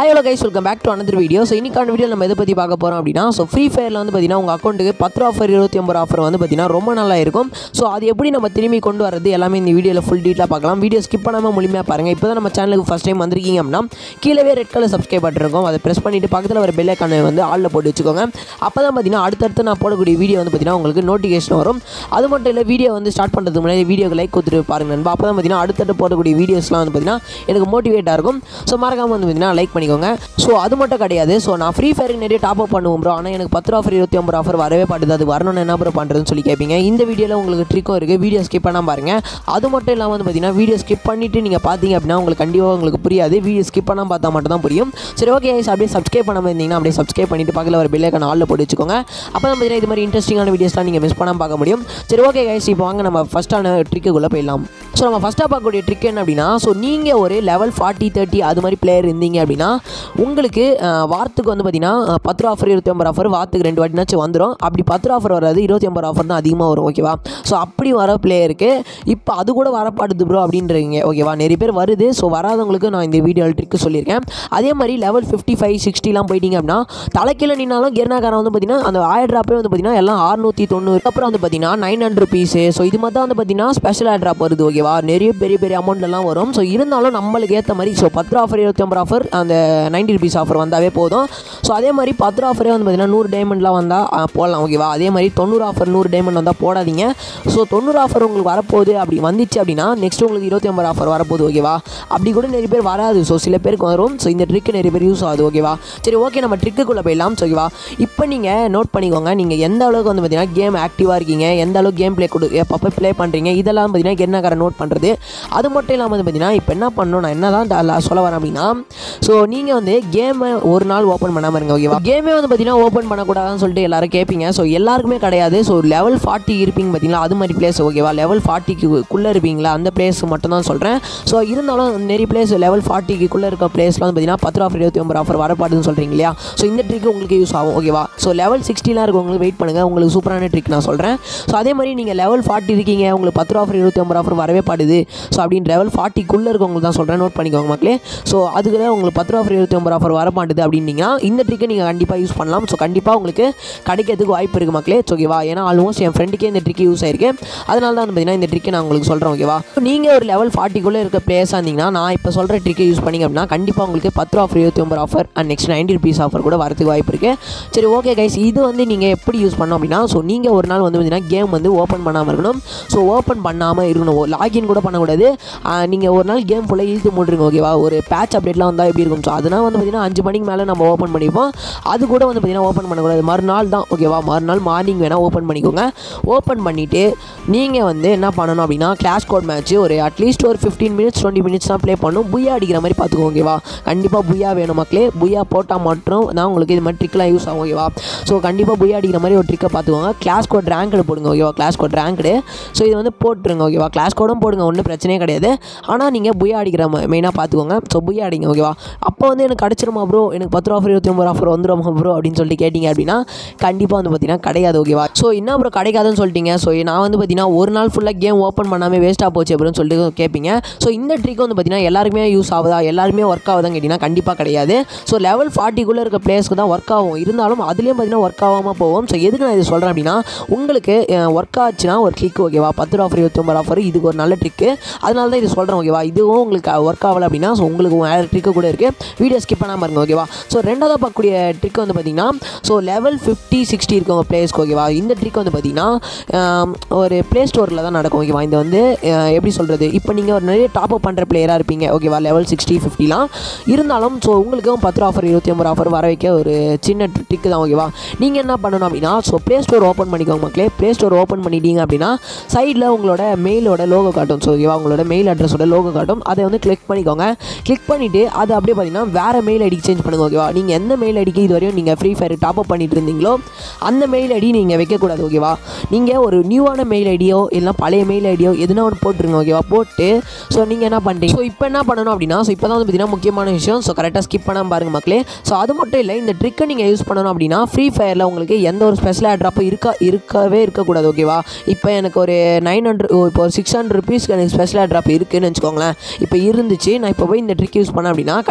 hi hello guys welcome back to another video so இன்னைக்கான video நம்ம எதை பற்றி பார்க்க போகிறோம் அப்படின்னா ஸோ ஃப்ரீ ஃபயரில் வந்து பார்த்தீங்கன்னா உங்கள் அக்கௌண்ட்டுக்கு பத்து ரூபா ஆஃபர் இருபத்தி ஒம்பது ஆஃபர் வந்து பார்த்தீங்கன்னா ரொம்ப நல்லா இருக்கும் ஸோ அது எப்படி நம்ம திரும்பி கொண்டு வரது எல்லாமே இந்த வீடியோவில் ஃபுல் டீட்டெயிலாக பார்க்கலாம் வீடியோ ஸ்கிப் பண்ணாமல் முழுமையாக பாருங்கள் இப்போ தான் நம்ம சேனலுக்கு ஃபஸ்ட் டைம் வந்திருக்கீங்க அப்படின்னா கீழே ரெட் கலர் சப்ஸ்கிரைப் பண்ணிருக்கோம் அதை ப்ரெஸ் பண்ணிவிட்டு பக்கத்தில் வர பெல் ஐக்கானை வந்து ஆளில் போட்டு வச்சுக்கோங்க அப்போ தான் பார்த்தீங்கன்னா அடுத்தடுத்து நான் போடக்கூடிய வீடியோ வந்து பார்த்தீங்கன்னா உங்களுக்கு நோட்டிஃபிகேஷன் வரும் அது மட்டும் இல்லை வீடியோ வந்து ஸ்டார்ட் பண்ணுறதுக்கு முன்னாடி வீடியோக்கு லைக் கொடுத்துட்டு பாருங்க நண்பா அப்போ தான் பார்த்தீங்கன்னா அடுத்தடுத்து போடக்கூடிய வீடியோஸ்லாம் வந்து பார்த்தீங்கன்னா எனக்கு மோட்டிவேட்டாக இருக்கும் ஸோ மறக்காமல் வந்து பார்த்தீங்கன்னா லைக் பண்ணிக்கோங்க ஸோ அது மட்டும் கிடையாது ஸோ நான் ஃப்ரீ ஃபயருக்கு நிறைய டாப் அப் பண்ணுவோம் ப்ரோ ஆனால் எனக்கு பத்து ரூபா ஆஃபர் இருபத்தி ஒம்பது ஆஃபர் வரவே பாட்டுது அது வரணும்னு என்ன ப்ரோ பண்ணுறதுன்னு சொல்லி கேட்பீங்க இந்த வீடியோவில் உங்களுக்கு ட்ரிக்கும் இருக்குது வீடியோ ஸ்கிப் பண்ணாமல் பாருங்கள் அது மட்டும் இல்லாமல் வந்து பார்த்தீங்கன்னா வீடியோ ஸ்கிப் பண்ணிவிட்டு நீங்கள் பார்த்தீங்க அப்படின்னா உங்களுக்கு கண்டிப்பாக உங்களுக்கு புரியாது வீடியோ ஸ்கிப் பண்ணாமல் பார்த்தா மட்டும் தான் புரியும் சரி ஓகே அப்படியே சப்ஸ்கிரைப் பண்ணாமல் இருந்தீங்கன்னா அப்படியே சப்ஸ்கிரைப் பண்ணிட்டு பக்கத்தில் ஒரு பெல்லைக்கான ஆளில் போட்டு வச்சுக்கோங்க அப்போ தான் பார்த்தீங்கன்னா இது மாதிரி இன்ட்ரெஸ்டிங்கான வீடியோஸ்லாம் நீங்கள் மிஸ் பண்ணாமல் பார்க்க முடியும் சரி ஓகே கைஸ் இப்போ வாங்க நம்ம ஃபஸ்ட்டான ட்ரிக்குள்ளே போயிடலாம் ஸோ நம்ம ஃபஸ்ட்டாக பார்க்கக்கூடிய ட்ரிக் என்ன அப்படின்னா ஸோ நீங்கள் ஒரு லெவல் ஃபார்ட்டி தேர்ட்டி அது மாதிரி பிளேயர் இருந்தீங்க அப்படின்னா உங்களுக்கு அஹ், வாரத்துக்கு வந்து பார்த்தீங்கன்னா அஹ், பத்து ரூபா ஆஃபர் இருபத்தி ஒம்பது ஆஃபர் வாரத்துக்கு ரெண்டு வாட்டினாச்சும் வந்துடும் அப்படி பத்து ரூபா ஆஃபர் வராது இருபத்தி ஒம்பது ஆஃபர் தான் அதிகமாக வரும் ஓகேவா ஸோ அப்படி வர பிளேயருக்கு இப்போ அது கூட வரப்பாடுது ப்ரோ அப்படின்றீங்க ஓகேவா நிறைய பேர் வருது ஸோ வராதவங்களுக்கு நான் இந்த வீடியோ ட்ரிக்கு சொல்லியிருக்கேன் அதே மாதிரி லெவல் ஃபிஃப்டி ஃபைவ் சிக்ஸ்டிலாம் போயிட்டீங்க அப்படின்னா தலைக்கீழ நின்னாலும் கிரணாகாரம் வந்து பார்த்தீங்கன்னா அந்த ஆயிரம் ட்ராப்பே வந்து பார்த்தீங்கன்னா எல்லாம் அறுநூற்றி தொண்ணூறு அப்புறம் வந்து பார்த்தீங்கன்னா நைன் ஹண்ட்ரட் ருபீஸு ஸோ இது மாதிரி தான் வந்து பார்த்தீங்கன்னா ஸ்பெஷல் ஆட் ட்ராப் வருது ஓகேவா நிறைய பெரிய பெரிய அமௌண்ட்லாம் வரும் ஸோ இருந்தாலும் நம்மளுக்கு ஏற்ற மாதிரி ஸோ பத்து ரூபா ஆஃபர் இருபத்தி ஒம்பது ஆஃபர் அந்த நைன்டி ருபீஸ் ஆஃபர் வந்தாவே போதும் ஸோ அதே மாதிரி பத்து ரூபா ஆஃபரே வந்து பார்த்தீங்கன்னா நூறு டைமண்ட்லாம் வந்தால் போடலாம் ஓகேவா அதே மாதிரி தொண்ணூறு ஆஃபர் நூறு டைமண்ட் வந்தால் போடாதீங்க ஸோ தொண்ணூறு ஆஃபர் உங்களுக்கு வரப்போகுது அப்படி வந்துச்சு அப்படின்னா நெக்ஸ்ட் உங்களுக்கு இருபத்தி ஒம்பது ஆஃபர் வரப்போகுது ஓகேவா அப்படி கூட நிறைய பேர் வராது ஸோ சில பேருக்கு வரும் ஸோ இந்த ட்ரிக் நிறைய பேர் யூஸ் ஆகுது ஓகேவா சரி ஓகே நம்ம ட்ரிக்குள்ளே போயிடலாம் ஸோ ஓகேவா இப்போ நீங்கள் நோட் பண்ணிக்கோங்க நீங்கள் எந்த அளவுக்கு வந்து பார்த்தீங்கன்னா கேம் ஆக்டிவாக இருக்கீங்க எந்த அளவுக்கு கேம் ப்ளே கொடு எப்பப்போ ப்ளே பண்ணுறீங்க இதெல்லாம் பார்த்தீங்கன்னா என்ன கார நோட் பண்ணுறது அது மட்டும் இல்லாமல் வந்து பார்த்தீங்கன்னா இப்போ என்ன பண்ணணும் நான் என்ன தான் சொல்ல வரேன் அப்படின்னா ஸோ நீங்கள் வந்து கேமை ஒரு நாள் ஓப்பன் பண்ணாமல் இருங்க ஓகேவா கேமே வந்து பார்த்தீங்கன்னா ஓப்பன் பண்ணக்கூடாதுன்னு சொல்லிட்டு எல்லாரும் கேட்பீங்க ஸோ எல்லாருக்குமே கிடையாது ஸோ லெவல் ஃபார்ட்டி இருப்பீங்க பார்த்தீங்களா அது மாதிரி பிளேஸ் ஓகேவா லெவல் ஃபார்ட்டிக்குள்ளே இருப்பீங்களா அந்த பிளேஸ் மட்டும் தான் சொல்கிறேன் ஸோ இருந்தாலும் நிறைய பிளேஸ் லெவல் ஃபார்ட்டிக்குள்ளே இருக்க பிளேஸ்லாம் வந்து பார்த்தீங்கன்னா பத்து ரூபா ஆஃபர் இருபத்தி ஒம்பது ஆஃபர் வரப்பாடுன்னு சொல்கிறீங்க இல்லையா ஸோ இந்த ட்ரிக் உங்களுக்கு யூஸ் ஆகும் ஓகேவா ஸோ லெவல் சிக்ஸ்டிலாம் இருக்கவங்களுக்கு வெயிட் பண்ணுங்கள் உங்களுக்கு சூப்பரான ட்ரிக் நான் சொல்கிறேன் ஸோ அதே மாதிரி நீங்கள் லெவல் ஃபார்ட்டி இருக்கீங்க உங்களுக்கு பத்து ரூபா ஆஃபர் இருபத்தி ஒம்பது ஆஃபர் வரவே பாடுது ஸோ அப்படின்னு லெவல் ஃபார்ட்டிக்குள்ளே இருக்கவங்களுக்கு தான் சொல்கிறேன் நோட் பண்ணிக்கோங்க மக்களே ஸோ அதுக்கு தான் உங்களுக்கு பத்து ரூபா ஆஃபர் இருபத்தி ஒம்பது ஆஃபர் வர மாட்டுது அப்படின்னீங்கன்னா இந்த ட்ரிக்கை நீங்கள் கண்டிப்பாக யூஸ் பண்ணலாம் ஸோ கண்டிப்பாக உங்களுக்கு கிடைக்கிறதுக்கு வாய்ப்பு இருக்குது மக்களே ஸோ ஓகேவா ஏன்னா ஆல்மோஸ்ட் என் ஃப்ரெண்டுக்கே இந்த ட்ரிக் யூஸ் ஆயிருக்கு அதனால தான் வந்து பார்த்தீங்கன்னா இந்த ட்ரிக்கை நான் உங்களுக்கு சொல்கிறேன் ஓகேவா நீங்கள் ஒரு லெவல் ஃபார்ட்டிக்குள்ளே இருக்க பிளேஸாக இருந்தீங்கன்னா நான் இப்போ சொல்கிற ட்ரிக்கை யூஸ் பண்ணிங்க அப்படின்னா கண்டிப்பாக உங்களுக்கு பத்து ரூபா ஆஃபர் இருபத்தி ஒம்பது offer and next ninety rupees offer கூட வரதுக்கு வாய்ப்பு இருக்குது சரி ஓகே கைஸ் இது வந்து நீங்கள் எப்படி யூஸ் பண்ணோம் அப்படின்னா ஸோ நீங்கள் ஒரு நாள் வந்து பார்த்தீங்கன்னா கேம் வந்து ஓப்பன் பண்ணாமல் இருக்கணும் ஸோ ஓப்பன் பண்ணாமல் இருக்கணும் லாகின் கூட பண்ணக்கூடாது நீங்கள் ஒரு நாள் கேம் ஃபுல்லாக இழுத்து மூட்டுருங்க ஓகேவா ஒரு பேட்ச் அப்டேட்லாம் வந்தால் எப்படி இருக்கும் ஸோ அதனால் வந்து பார்த்தீங்கன்னா அஞ்சு மணிக்கு மேலே நம்ம ஓப்பன் பண்ணிப்போம் அது கூட வந்து பார்த்தீங்கன்னா ஓப்பன் பண்ணக்கூடாது மறுநாள் தான் ஓகேவா மறுநாள் மார்னிங் வேணால் ஓப்பன் பண்ணிக்கோங்க ஓப்பன் பண்ணிவிட்டு நீங்கள் வந்து என்ன பண்ணணும் அப்படின்னா கிளாஸ் கோட் மேட்ச் ஒரு அட்லீஸ்ட் ஒரு ஃபிஃப்டீன் மினிட்ஸ் டுவெண்ட்டி மினிட்ஸ் தான் ப்ளே பண்ணும் புய்யா அடிக்கிற மாதிரி பார்த்துக்கோங்க ஓகேவா கண்டிப்பாக புய்யா வேணும் மக்களே புய்யா போட்டால் மட்டும் தான் உங்களுக்கு இது மாதிரி ட்ரிக்லாம் யூஸ் ஆகும் ஓகேவா ஸோ கண்டிப்பாக புய்யா அடிக்கிற மாதிரி ஒரு ட்ரிக்கை பார்த்துக்கோங்க கிளாஸ் கோட் ரேங்க்டு போடுங்க ஓகேவா கிளாஸ் கோட் ரேங்க்டு ஸோ இது வந்து போட்டுருங்க ஓகேவா கிளாஸ் கோடும் போடுங்க ஒன்றும் பிரச்சனையே கிடையாது ஆனால் நீங்கள் புய்யா அடிக்கிற மெயினாக பார்த்துக்கோங்க ஸோ புய்யா அடிங்க ஓகேவா அப்போ வந்து எனக்கு கிடச்சிருமா ப்ரோ எனக்கு பத்து ரூபா ஆஃபர் இருபத்தி ஒம்பது ஆஃபர் வந்துடுமா ப்ரோ அப்படின்னு சொல்லிட்டு கேட்டிங்க அப்படின்னா கண்டிப்பாக வந்து பார்த்தீங்கன்னா கிடையாது ஓகேவா ஸோ என்ன ப்ரோ கிடைக்காதுன்னு சொல்லிட்டீங்க ஸோ நான் வந்து பார்த்தீங்கன்னா ஒரு நாள் ஃபுல்லாக கேம் ஓப்பன் பண்ணாமல் வேஸ்ட்டாக போச்சு அப்படின்னு சொல்லிட்டு கேட்பீங்க ஸோ இந்த ட்ரிக் வந்து பார்த்தீங்கன்னா எல்லாருக்குமே யூஸ் ஆகுதா எல்லாருமே ஒர்க் ஆகுதான்னு கேட்டிங்கன்னா கண்டிப்பாக கிடையாது ஸோ லெவல் ஃபார்ட்டிக்குள்ளே இருக்க பிளேஸ்க்கு தான் ஒர்க் ஆகும் இருந்தாலும் அதுலேயும் பார்த்தீங்கன்னா ஒர்க் ஆகாமல் போகும் ஸோ எதுக்கு நான் இது சொல்கிறேன் அப்படின்னா உங்களுக்கு ஒர்க் ஆச்சுன்னா ஒரு கிளிக் ஓகேவா பத்து ரூபா ஆஃபர் இருபத்தி ஒம்பது ஆஃபர் இதுக்கு ஒரு நல்ல ட்ரிக்கு அதனால தான் இது சொல்கிறேன் ஓகேவா இதுவும் உங்களுக்கு ஒர்க் ஆகலை அப்படின்னா ஸோ உங்களுக்கு வேறு ட்ரிக்கு கூட இருக்குது வீடியோ ஸ்கிப் பண்ணாமல் இருங்க ஓகேவா ஸோ ரெண்டாவது பார்க்கக்கூடிய ட்ரிக் வந்து பார்த்தீங்கன்னா ஸோ லெவல் ஃபிஃப்டி சிக்ஸ்டி இருக்கவங்க பிளேஸ்க்கு ஓகேவா இந்த ட்ரிக் வந்து பார்த்தீங்கன்னா ஆம், ஒரு ப்ளே ஸ்டோரில் தான் நடக்கும் ஓகேவா இது வந்து அஹ், எப்படி சொல்கிறது இப்போ நீங்கள் ஒரு நிறைய டாப் அப் பண்ணுற பிளேயராக இருப்பீங்க ஓகேவா லெவல் சிக்ஸ்டி ஃபிஃப்டிலாம் இருந்தாலும் ஸோ உங்களுக்கும் பத்து ரூபா ஆஃபர் இருபத்தி ஒம்பது ஆஃபர் வர வைக்க ஒரு சின்ன ட்ரிக்கு தான் ஓகேவா நீங்கள் என்ன பண்ணணும் அப்படின்னா ஸோ ப்ளே ஸ்டோர் ஓப்பன் பண்ணிக்கோங்க மக்களே ப்ளே ஸ்டோர் ஓப்பன் பண்ணிட்டீங்க அப்படின்னா சைடில் உங்களோட மெயிலோட லோகோ காட்டும் ஸோ ஓகேவா உங்களோட மெயில் அட்ரஸோட லோகோ காட்டும் அதை வந்து கிளிக் பண்ணிக்கோங்க கிளிக் பண்ணிவிட்டு அது அப்படியே பார்த்தீங்கன்னா வேறு மெயில் ஐடிக்கு சேஞ்ச் பண்ணுங்க ஓகேவா நீங்கள் எந்த மெயில் ஐடிக்கு இது வரையும் நீங்கள் ஃப்ரீ ஃபயர் டாப் அப் பண்ணிட்டு இருந்தீங்களோ அந்த மெயில் ஐடி நீங்கள் வைக்கக்கூடாது ஓகேவா நீங்கள் ஒரு நியூவான மெயில் ஐடியோ இல்லைனா பழைய மெயில் ஐடியோ எதுனா ஒன்று போட்டுருங்க ஓகேவா போட்டு ஸோ நீங்கள் என்ன பண்ணுறீங்க ஸோ இப்போ என்ன பண்ணணும் அப்படின்னா ஸோ இப்போ தான் வந்து பார்த்தீங்கன்னா முக்கியமான விஷயம் ஸோ கரெக்டாக ஸ்கிப் பண்ணாமல் பாருங்க மக்களே ஸோ அது மட்டும் இல்லை இந்த ட்ரிக்கை நீங்கள் யூஸ் பண்ணணும் அப்படின்னா ஃப்ரீ ஃபயரில் உங்களுக்கு எந்த ஒரு ஸ்பெஷல் ஆட்ராப்பும் இருக்க இருக்கவே இருக்கக்கூடாது ஓகேவா இப்போ எனக்கு ஒரு நைன் ஹண்ட்ரட் இப்போ ஒரு சிக்ஸ் ஹண்ட்ரட் ருபீஸ்க்கு எனக்கு ஸ்பெஷல் ஆட்ராப் இருக்குன்னு வச்சுக்கோங்களேன் இப்போ இருந்துச்சு நான் இப்போ போய் இந்த ட்ரிக் யூஸ் பண்ணேன் அப்படின்னா கண்டிப்பாக இது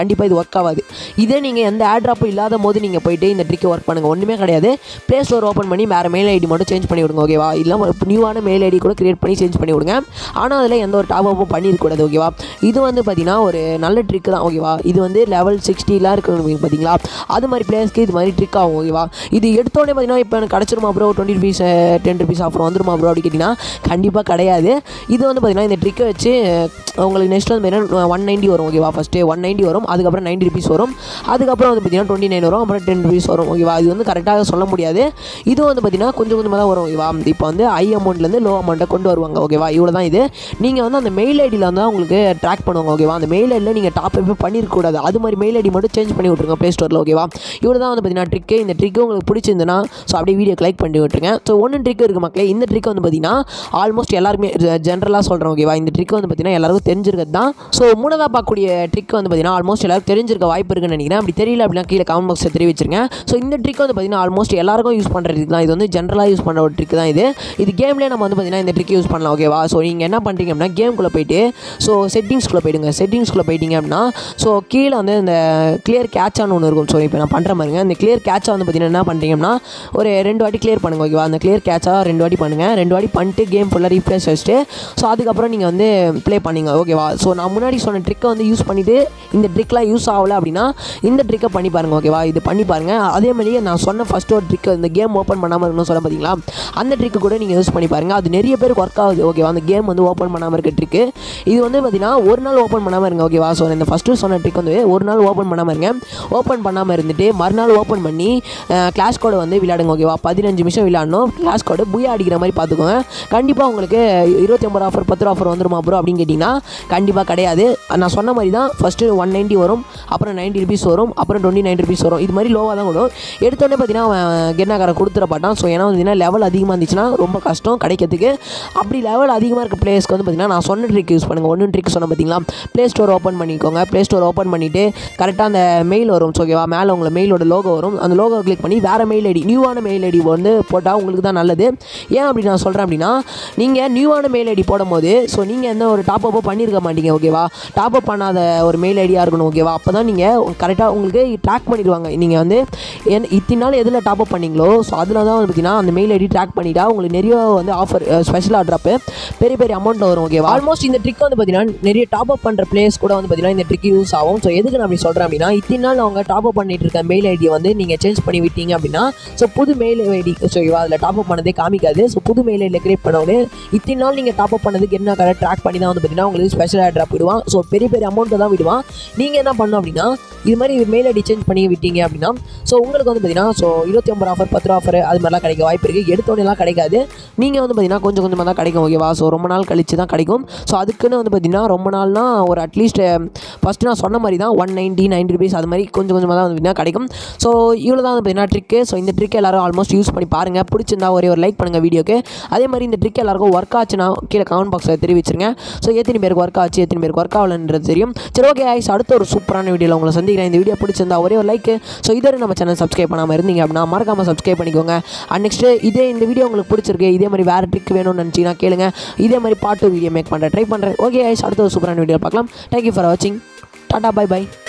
ஒர்க் ஆகாது இதே நீங்கள் எந்த ஆட் ட்ராப்பும் இல்லாத போது நீங்கள் போயிட்டு இந்த ட்ரிக்கை ஒர்க் பண்ணுங்கள் ஒன்றுமே கிடையாது ப்ளே ஸ்டோர் ஓப்பன் பண்ணி வேறு மெயில் ஐடி மட்டும் சேஞ்ச் பண்ணி விடுங்க ஓகேவா இல்லை நியூவான மெயில் ஐடி கூட கிரியேட் பண்ணி சேஞ்ச் பண்ணி விடுங்க ஆனால் அதில் எந்த ஒரு டாப் அப்பும் பண்ணியிருக்கூடாது ஓகேவா இது வந்து பார்த்தீங்கன்னா ஒரு நல்ல ட்ரிக் தான் ஓகேவா இது வந்து லெவல் சிக்ஸ்டிலாம் இருக்கு பார்த்தீங்களா அது மாதிரி பிளேயர்ஸ்க்கு இது மாதிரி ட்ரிக் ஆகும் ஓகேவா இது எடுத்தோடனே பார்த்தீங்கன்னா இப்போ எனக்கு கிடச்சிருமா bro twenty rupees ten rupees offer வந்துருமா ப்ரோ அப்படி கேட்டிங்கன்னா கண்டிப்பாக கிடையாது இது வந்து பார்த்தீங்கன்னா இந்த ட்ரிக்கை வச்சு உங்களுக்கு நெக்ஸ்ட் வந்து பார்த்தீங்கன்னா ஒன் நைன்ட்டி வரும் ஓகேவா ஃபஸ்ட்டு ஒன் நைன்ட்டி வரும் அதுக்கப்புறம் நைன்ட்டி ருபீஸ் வரும் அதுக்கப்புறம் வந்து பார்த்தீங்கன்னா டுவெண்ட்டி நைன் வரும் அப்புறம் டென் ருபீஸ் வரும் ஓகேவா இது வந்து கரெக்டாக சொல்ல முடியாது இது வந்து பார்த்தீங்கன்னா கொஞ்சம் கொஞ்சமாக தான் வரும் ஓகேவா இப்போ வந்து ஹை அமௌண்ட்லேருந்து லோ அமௌண்ட்டை கொண்டு வருவாங்க ஓகேவா இவ்வளோ தான் இது நீங்கள் வந்து அந்த மெயில் ஐடியில் வந்து உங்களுக்கு ட்ராக் பண்ணுவாங்க ஓகேவா அந்த மெயில் ஐடியில் நீங்கள் டாப் அப் பண்ணியிருக்கக்கூடாது அது மாதிரி மெயில் ஐடி மட்டும் சேஞ்ச் பண்ணி விட்ருங்க ப்ளே ஸ்டோரில் ஓகேவா இவ்வளோ தான் வந்து பார்த்தீங்கன்னா ட்ரிக்கு இந்த ட்ரிக்கு உங்களுக்கு பிடிச்சிருந்துன்னா ஸோ அப்படியே வீடியோக்கு லைக் பண்ணி விட்டுருங்க ஸோ ஒன்று ட்ரிக் இருக்குது மக்களே இந்த ட்ரிக் வந்து பார்த்தீங்கன்னா ஆல்மோஸ்ட் எல்லாருமே ஜென்ரலாக சொல்கிறேன் ஓகேவா இந்த ட்ரிக் வந்து பார்த்தீங்கன்னா எல்லாருக்கும் தெரிஞ்சிருக்கிறது தான் ஸோ மூணதாக பார்க்கக்கூடிய ட்ரிக் வந்து பார்த்தீங்கன்னா ஆல்மோஸ்ட் எல்லாரும் தெரிஞ்சிருக்க வாய்ப்பு இருக்குன்னு நினைக்கிறேன் அப்படி தெரியல அப்படின்னா கீழே கமெண்ட் பாக்ஸில் தெரிவிச்சிருங்க ஸோ இந்த ட்ரிக் வந்து பார்த்தீங்கன்னா ஆல்மோஸ்ட் எல்லாருக்கும் யூஸ் பண்ணுற ட்ரிக் தான் இது வந்து ஜென்ரலாக யூஸ் பண்ணுற ஒரு ட்ரிக் தான் இது இது கேம்லேயே நம்ம வந்து பார்த்தீங்கன்னா இந்த ட்ரிக் யூஸ் பண்ணலாம் ஓகேவா ஸோ நீங்கள் என்ன பண்ணுறீங்க அப்படின்னா கேம்குள்ளே போயிட்டு ஸோ செட்டிங்ஸ்குள்ளே போயிடுங்க செட்டிங்ஸ்குள்ளே போயிட்டீங்க அப்படின்னா ஸோ கீழே வந்து இந்த கிளியர் கேட்சான்னு ஒன்று இருக்கும் ஸோ இப்போ நான் பண்ணுற மாதிரிங்க இந்த கிளியர் கேட்சா வந்து பார்த்தீங்கன்னா என்ன பண்ணுறீங்கன்னா ஒரு ரெண்டு வாட்டி கிளியர் பண்ணுங்க ஓகேவா அந்த கிளியர் கேட்சா ரெண்டு வாட்டி பண்ணுங்கள் ரெண்டு வாட்டி பண்ணிட்டு கேம் ஃபுல்லாக ரீப்ளேஸ் வச்சுட்டு ஸோ அதுக்கப்புறம் நீங்கள் வந்து ப்ளே பண்ணீங்க ஓகேவா ஸோ நான் முன்னாடி சொன்ன ட்ரிக்கை வந்து யூஸ் பண்ணிவிட்டு இந்த ட்ரிக்லாம் யூஸ் ஆகலை அப்படின்னா இந்த ட்ரிக்கை பண்ணி பாருங்கள் ஓகேவா இது பண்ணி பாருங்கள் அதே மாதிரி நான் சொன்ன ஃபஸ்ட் ஒரு ட்ரிக் இந்த கேம் ஓப்பன் பண்ணாமல் இருக்கணும் சொல்ல பார்த்தீங்களா அந்த ட்ரிக்கு கூட நீங்கள் யூஸ் பண்ணி பாருங்கள் அது நிறைய பேருக்கு ஒர்க் ஆகுது ஓகேவா அந்த கேம் வந்து ஓப்பன் பண்ணாமல் இருக்க ட்ரிக்கு இது வந்து பார்த்தீங்கன்னா ஒரு நாள் ஓப்பன் பண்ணாமல் இருங்க ஓகேவா ஸோ இந்த ஃபஸ்ட்டு சொன்ன ட்ரிக் வந்து ஒரு நாள் ஓப்பன் பண்ணாமல் இருங்க ஓப்பன் பண்ணாமல் இருந்துட்டு மறுநாள் ஓப்பன் பண்ணி கிளாஸ் கோடை வந்து விளையாடுங்க ஓகேவா பதினஞ்சு நிமிஷம் விளையாடணும் கிளாஸ் கோடை புயா அடிக்கிற மாதிரி பார்த்துக்கோங்க கண்டிப்பாக உங்களுக்கு இருபத்தி ஒம்பது ஆஃபர் பத்து ரூபா ஆஃபர் வந்துருமா ப்ரோ அப்படின்னு கேட்டிங்கன்னா கண்டிப்பாக கிடையாது நான் சொன்ன மாதிரி தான் ஃபஸ்ட்டு ஒன் நைன்ட்டி வரும் அப்புறம் நைன்ட்டி ருபீஸ் வரும் அப்புறம் டுவெண்ட்டி நைன் ருபீஸ் வரும் இது மாதிரி லோவாக தான் வரும் எடுத்தோடனே பார்த்தீங்கன்னா அவன் கென்னாக்காரன் கொடுத்துட மாட்டான் ஸோ ஏன்னா பார்த்தீங்கன்னா லெவல் அதிகமாக இருந்துச்சுன்னா ரொம்ப கஷ்டம் கிடைக்கிறதுக்கு அப்படி லெவல் அதிகமாக இருக்க பிளேஸ்க்கு வந்து பார்த்தீங்கன்னா நான் சொன்ன ட்ரிக் யூஸ் பண்ணுங்கள் ஒன்று ட்ரிக் சொன்ன பார்த்தீங்களா ப்ளே ஸ்டோர் ஓப்பன் பண்ணிக்கோங்க ப்ளே ஸ்டோர் ஓப்பன் பண்ணிவிட்டு கரெக்டாக அந்த மெயில் வரும் ஸோ ஓகேவா மேலே உங்களை மெயிலோட லோகோ வரும் அந்த லோகோ கிளிக் பண்ணி வேறு மெயில் ஐடி நியூவான மெயில் ஐடி வந்து போட்டால் உங்களுக்கு தான் நல்லது ஏன் அப்படி நான் சொல்கிறேன் அப்படின்னா நீங்கள் நியூவான மெயில் ஐடி போடும்போது ஸோ நீங்கள் எந்த ஒரு டாப் அப்போ பண்ணியிருக்க மாட்டீங்க ஓகேவா டாப் அப் பண்ணாத ஒரு மெயில் ஐடியாக இருக்கணும் ஓகேவா அப்போ தான் நீங்கள் கரெக்டாக உங்களுக்கு ட்ராக் பண்ணிடுவாங்க நீங்கள் வந்து என் இத்தனை நாள் எதில் டாப் அப் பண்ணீங்களோ ஸோ அதில் தான் வந்து பார்த்தீங்கன்னா அந்த மெயில் ஐடி ட்ராக் பண்ணிட்டா உங்களுக்கு நிறைய வந்து ஆஃபர் ஸ்பெஷல் ஆட்ராப்பு பெரிய பெரிய அமௌண்ட்டில் வரும் ஓகேவா ஆல்மோஸ்ட் இந்த ட்ரிக் வந்து பார்த்தீங்கன்னா நிறைய டாப் அப் பண்ணுற பிளேஸ் கூட வந்து பார்த்தீங்கன்னா இந்த ட்ரிக் யூஸ் ஆகும் ஸோ எதுக்கு நான் அப்படி சொல்கிறேன் அப்படின்னா இத்தனை நாள் அவங்க டாப் அப் பண்ணிட்டு இருக்க மெயில் ஐடியை வந்து நீங்கள் சேஞ்ச் பண்ணி விட்டீங்க அப்படின்னா ஸோ புது மெயில் ஐடி ஸோ அதில் டாப் அப் பண்ணதே காமிக்காது ஸோ புது மெயில் ஐடியில் கிரியேட் பண்ணவொடனே இத்தனை நாள் நீங்கள் டாப் அப் பண்ணதுக்கு என்ன கரெக்ட் ட்ராக் பண்ணி தான் வந்து பார்த்தீங்கன்னா உங்களுக்கு ஸ்பெஷல் ட்ராப் விடுவான் ஸோ பெரிய பெரிய அமௌண்ட்டை தான் விடுவான் நீங்கள் என்ன பண்ணணும் அப்படின்னா இது மாதிரி மெயில் ஐடி சேஞ்ச் பண்ணி விட்டீங்க அப்படின்னா ஸோ உங்களுக்கு வந்து பார்த்தீங்கன்னா ஸோ இருபத்தி ஒம்பது ஆஃபர் பத்து ரூபா ஆஃபர் அது மாதிரிலாம் கிடைக்க வாய்ப்பு இருக்குது எடுத்தோடனேலாம் கிடைக்காது நீங்கள் வந்து பார்த்தீங்கன்னா கொஞ்சம் கொஞ்சமாக தான் கிடைக்கும் ஓகேவா ஸோ ரொம்ப நாள் கழிச்சு தான் கிடைக்கும் ஸோ அதுக்குன்னு வந்து பார்த்தீங்கன்னா ரொம்ப நாள்னா ஒரு அட்லீஸ்ட் ஃபஸ்ட்டு நான் சொன்ன மாதிரி தான் ஒன் நைன்ட்டி நைன்ட்டி ருபீஸ் அது மாதிரி கொஞ்சம் கொஞ்சமாக தான் வந்து பார்த்தீங்கன்னா கிடைக்கும் ஸோ இவ்வளோ தான் வந்து பார்த்தீங்கன்னா ட்ரிக்கு ஸோ இந்த ட்ரிக் எல்லாரும் ஆல்மோஸ்ட் யூஸ் பண்ணி பாருங்கள் பிடிச்சிருந்தா ஒரே ஒரு லைக் பண்ணுங்கள் வீடியோக்கு அதே மாதிரி இந்த ட்ரிக் எல்லாருக்கும் ஒர்க் ஆச்சுன்னா கீழே கமெண்ட் பாக்ஸில் தெரிவிச்சிருங்க ஸோ எத்தனை பேருக்கு ஒர்க் ஆச்சு எத்தனை பேருக்கு ஒர்க் ஆகலன்றது தெரியும் சரி ஓகே ஐஸ் அடுத்த ஒரு சூப்பரான வீடியோவில் உங்களை சந்திக்கிறேன் இந்த வீடியோ பிடிச்சிருந்தா ஒரே ஒரு லைக் ஸோ இதே நம்ம சேனல் சப்ஸ்கிரைப் பண்ணாமல் இருந்தீங்க அப்படின்னா மறக்காமல் சப்ஸ்கிரைப் பண்ணிக்கோங்க அண்ட் நெக்ஸ்ட்டு இதே இந்த வீடியோ உங்களுக்கு பிடிச்சிருக்கு இதே மாதிரி வேறு ட்ரிக் வேணும்னு நினச்சிங்கன்னா கேளுங்க இதே மாதிரி பாட்டு வீடியோ மேக் பண்ணுறேன் ட்ரை பண்ணுறேன் ஓகே ஐஸ் அடுத்த ஒரு சூப்பரான வீடியோ பார்க்கலாம் தேங்க்யூ ஃபார் வாட்சிங் டாடா பை பை